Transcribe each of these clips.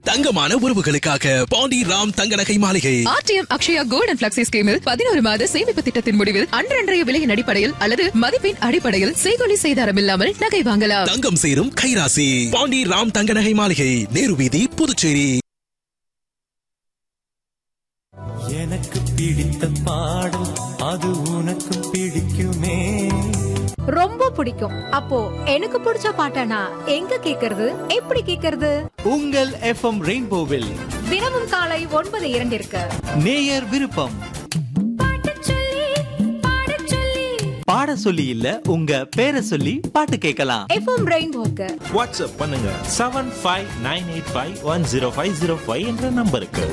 தங்கமான உறவுகளுக்காக பாண்டி ராம் தங்க நகை மாளிகை RTM Akshaya gold and flexi ஸ்கீமில் பதினோரு மாத சேமிப்பு திட்டத்தின் முடிவில் அன்றன்றைய விலையின் அடிப்படையில் அல்லது மதிப்பின் அடிப்படையில் செய்கொலி செய்தாரம் இல்லாமல் நகை வாங்கலாம் தங்கம் சேரும் கைராசி பாண்டி ராம் தங்க நகை மாளிகை நேரு வீதி புதுச்சேரி எனக்கு பிடித்த பாடல் அது உனக்கு பிடிக்குமே ரொம்ப பிடிக்கும் அப்போ எனக்கு பிடிச்ச பாட்டனா எங்க கேக்குறது எப்படி கேக்குறது உங்கள் எஃப்எம் ரெயின்போவில் தினமும் காலை ஒன்பது இரண்டிற்கு நேயர் விருப்பம் பாடச் சொல்லி, பாடச் சொல்லி. பாட சொல்லி இல்ல உங்க பேரை சொல்லி பாட்டு கேட்கலாம் எஃப்எம் ரெயின்போக்கு வாட்ஸ்அப் பண்ணுங்க seven five nine eight five one zero five zero five என்ற நம்பருக்கு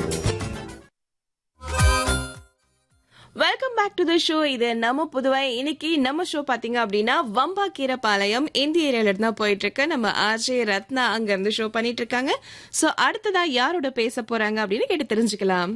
welcome back to the show இது நம்ம புதுவை இன்னைக்கு நம்ம ஷோ பாத்தீங்க அப்படின்னா வம்பா கீரப்பாளையம் இந்திய ஏரியால இருந்து தான் போயிட்டு இருக்கு நம்ம ஆர்ஜே ரத்னா அங்க இருந்து ஷோ பண்ணிட்டு இருக்காங்க சோ அடுத்ததா யாரோட பேச போறாங்க அப்படின்னு கேட்டு தெரிஞ்சுக்கலாம்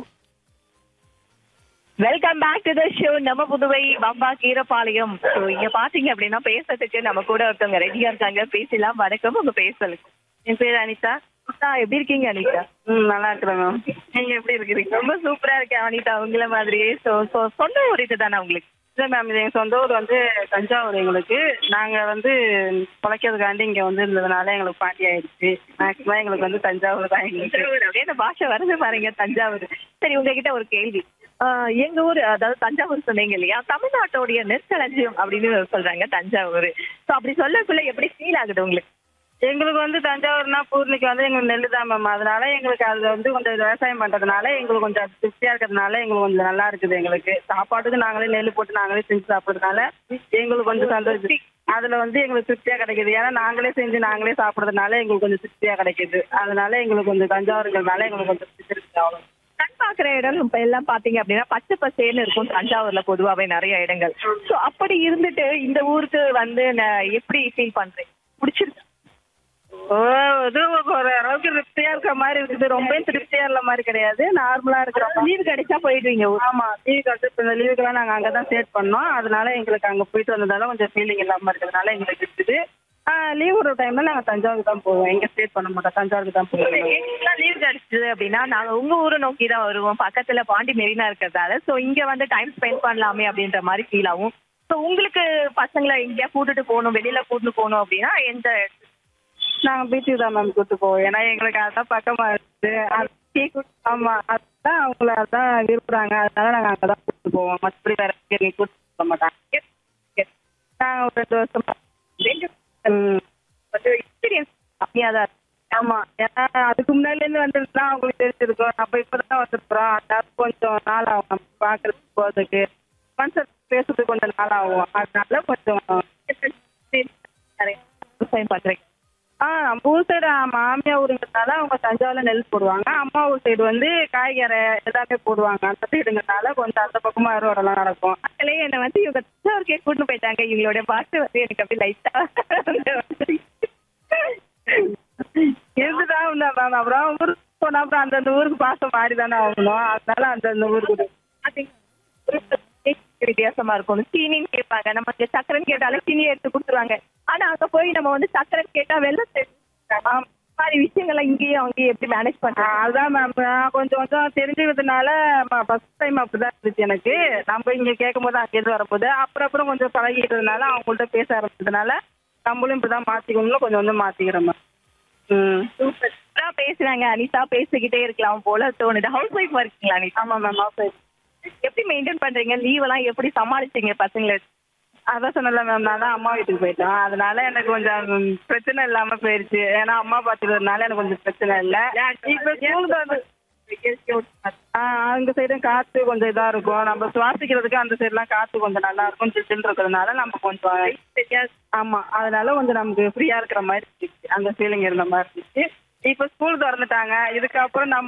welcome back to the show நம்ம புதுவை வம்பா கீரப்பாளையம் ஸோ இங்க பாத்தீங்க அப்படின்னா பேசுறதுக்கு நம்ம கூட ஒருத்தவங்க ரெடியா இருக்காங்க பேசலாம் வணக்கம் உங்க பேசலுக்கு என் பேர் அனிதா அனிதா எப்படி இருக்கீங்க அனிதா ம் நல்லா இருக்கிறேன் மேம் நீங்க எப்படி இருக்கிறீங்க ரொம்ப சூப்பரா இருக்கேன் அனிதா உங்கள மாதிரியே ஸோ ஸோ சொந்த ஊர் இதுதானே உங்களுக்கு இல்லை மேம் இது எங்கள் சொந்த ஊர் வந்து தஞ்சாவூர் எங்களுக்கு நாங்கள் வந்து பிழைக்கிறதுக்காண்டி இங்கே வந்து இருந்ததுனால எங்களுக்கு பாட்டி ஆயிடுச்சு மேக்ஸிமம் எங்களுக்கு வந்து தஞ்சாவூர் தான் எங்களுக்கு தஞ்சாவூர் அப்படியே அந்த பாஷை வருது பாருங்க தஞ்சாவூர் சரி உங்ககிட்ட ஒரு கேள்வி ஆஹ் எங்க ஊர் அதாவது தஞ்சாவூர் சொன்னீங்க இல்லையா தமிழ்நாட்டோடைய நெற்களஞ்சியம் அப்படின்னு சொல்றாங்க தஞ்சாவூர் ஸோ அப்படி சொல்லக்குள்ள எப்படி ஃபீல் ஆகுது உங்களுக்கு எங்களுக்கு வந்து தஞ்சாவூர்னா பூர்ணிக்கு வந்து எங்களுக்கு நெல் தான் மேம் அதனால எங்களுக்கு அதில் வந்து கொஞ்சம் விவசாயம் பண்ணுறதுனால எங்களுக்கு கொஞ்சம் அது திருப்தியாக இருக்கிறதுனால எங்களுக்கு கொஞ்சம் நல்லா இருக்குது எங்களுக்கு சாப்பாட்டுக்கு நாங்களே நெல் போட்டு நாங்களே செஞ்சு சாப்பிட்றதுனால எங்களுக்கு கொஞ்சம் சந்தோஷம் அதில் வந்து எங்களுக்கு திருப்தியாக கிடைக்குது ஏன்னா நாங்களே செஞ்சு நாங்களே சாப்பிட்றதுனால எங்களுக்கு கொஞ்சம் திருப்தியாக கிடைக்குது அதனால எங்களுக்கு கொஞ்சம் தஞ்சாவூருங்கிறதுனால எங்களுக்கு கொஞ்சம் பிடிச்சிருக்கு அவ்வளோ கண் பாக்குற இடம் இப்ப எல்லாம் பாத்தீங்க அப்படின்னா பச்சை பசேன்னு இருக்கும் தஞ்சாவூர்ல பொதுவாவே நிறைய இடங்கள் சோ அப்படி இருந்துட்டு இந்த ஊருக்கு வந்து நான் எப்படி ஃபீல் பண்றேன் பிடிச்சிருக்கு ஓ இது ஒரு அளவுக்கு திருப்தியா இருக்கிற மாதிரி இருக்குது ரொம்ப திருப்தியா இல்ல மாதிரி கிடையாது நார்மலா இருக்கிற லீவு கிடைச்சா போயிடுவீங்க ஆமா லீவ் வந்து இப்ப இந்த லீவுக்கெல்லாம் நாங்க அங்கதான் ஸ்டேட் பண்ணோம் அதனால எங்களுக்கு அங்க போயிட்டு வந்ததால கொஞ்சம் ஃபீலிங் இல்லாம இருக்கிறதுனால எங்களுக்கு இருக்குது லீவ் விடுற டைம்ல நாங்க தஞ்சாவூருக்கு தான் போவோம் எங்க ஸ்டேட் பண்ண மாட்டோம் தஞ்சாவூருக்கு தான் போவோம் எங்களுக்குலாம் லீவ் கிடைச்சது அப்படின்னா நாங்க உங்க ஊரை நோக்கி தான் வருவோம் பக்கத்துல பாண்டி மெரினா இருக்கிறதால சோ இங்க வந்து டைம் ஸ்பெண்ட் பண்ணலாமே அப்படின்ற மாதிரி ஃபீல் ஆகும் சோ உங்களுக்கு பசங்களை எங்கேயா கூட்டிட்டு போகணும் வெளியில கூட்டிட்டு போகணும் அப்படின்னா எந்த நாங்க பீச்சுக்கு தான் மேம் கூட்டு போவோம் ஏன்னா எங்களுக்கு அதான் பக்கமா இருக்குது அது- ஆமா அதுதான் அவங்கள அதான் விரும்புறாங்க அதனால நாங்க அங்கதான் கூட்டு போவோம் மற்றபடி வேற எங்கேயும் கூட்டு போக மாட்டாங்க நாங்க ஒரு ரெண்டு வருஷமா ரெண்டு ம். எக்ஸ்பீரியன்ஸ் கம்மியா தான் இருக்கு ஆமா ஏன்னா அதுக்கு முன்னாடில இருந்து வந்துருந்தா அவங்களுக்கு தெரிஞ்சிருக்கும் நம்ம இப்பதான் வந்துருக்குறோம் அதனால கொஞ்சம் நாள் ஆகும் நம்ம பாக்குறதுக்கு போறதுக்கு மனுஷன் பேசுறதுக்கு கொஞ்சம் நாள் ஆகும் அதனால கொஞ்சம் நிறைய விவசாயம் பண்றீங்க ஆ நம்ம ஊர் சைடு மாமியா ஊருங்கிறதுனால அவங்க தஞ்சாவூர்ல நெல் போடுவாங்க அம்மா ஊர் சைடு வந்து காய்கறி எல்லாமே போடுவாங்க அந்த சைடுங்கிறதுனால கொஞ்சம் அந்த பக்கமா அறுவடைலாம் நடக்கும் மக்களே என்னை வந்து இவங்க தஞ்சாவூருக்கே கூட்டு போயிட்டாங்க இவங்களோட பாட்டு வந்து எனக்கு அப்படி லைட்டா இருந்துதான் உண்டா மேம் அப்புறம் ஊருக்கு போனா அப்புறம் அந்தந்த ஊருக்கு பாசம் மாறி தானே ஆகணும் அதனால அந்தந்த ஊருக்கு வித்தியாசமா இருக்கும் சீனின்னு கேட்பாங்க நம்ம இங்க சக்கரைன்னு கேட்டாலும் சீனி எடுத்து கொடுத்துருவாங்க ஆனா அங்க போய் நம்ம வந்து சக்கரை கேட்டா வெள்ளம் சேர்த்து மாதிரி விஷயங்கள்லாம் இங்கேயும் அங்கேயும் எப்படி மேனேஜ் ஆ, பண்றாங்க அதான் மேம் நான் கொஞ்சம் கொஞ்சம் தெரிஞ்சுக்கிறதுனால ஃபர்ஸ்ட் டைம் அப்படிதான் இருந்துச்சு எனக்கு நம்ம இங்க கேட்கும் போது அங்கேருந்து வரும்போது அப்புறம் அப்புறம் கொஞ்சம் பழகிட்டதுனால அவங்கள்ட்ட பேச ஆரம்பிச்சதுனால நம்மளும் இப்படிதான் மாத்திக்கணும்னு கொஞ்சம் கொஞ்சம் மாத்திக்கிறோம் மேம் ம் சூப்பரா பேசுறாங்க அனிதா பேசிக்கிட்டே இருக்கலாம் போல தோணுது ஹவுஸ் ஒய்ஃப் இருக்கீங்களா அனிதா ஆமா மேம் ஆஃபீஸ் எப்படி மெயின்டைன் பண்றீங்க லீவ் எல்லாம் எப்படி சமாளிச்சீங்க பசங்களை அதான் சொன்னல மேம் நான் தான் அம்மா வீட்டுக்கு போயிட்டேன் அதனால எனக்கு கொஞ்சம் பிரச்சனை இல்லாம போயிருச்சு ஏன்னா அம்மா பாத்துக்கிறதுனால எனக்கு கொஞ்சம் பிரச்சனை இல்ல இப்ப ஸ்கூலுக்கு வந்து ஆ, அந்த சைடும் காத்து கொஞ்சம் இதா இருக்கும் நம்ம சுவாசிக்கிறதுக்கு அந்த சைடுலாம் காத்து கொஞ்சம் நல்லா இருக்கும் சில்லுன்னு இருக்கிறதுனால நம்ம கொஞ்சம் ஆமா அதனால கொஞ்சம் நமக்கு ஃப்ரீயா இருக்கிற மாதிரி இருந்துச்சு அந்த ஃபீலிங் இருந்த மாதிரி இருந்துச்சு இப்ப ஸ்கூல் திறந்துட்டாங்க இதுக்கப்புறம் நம்ம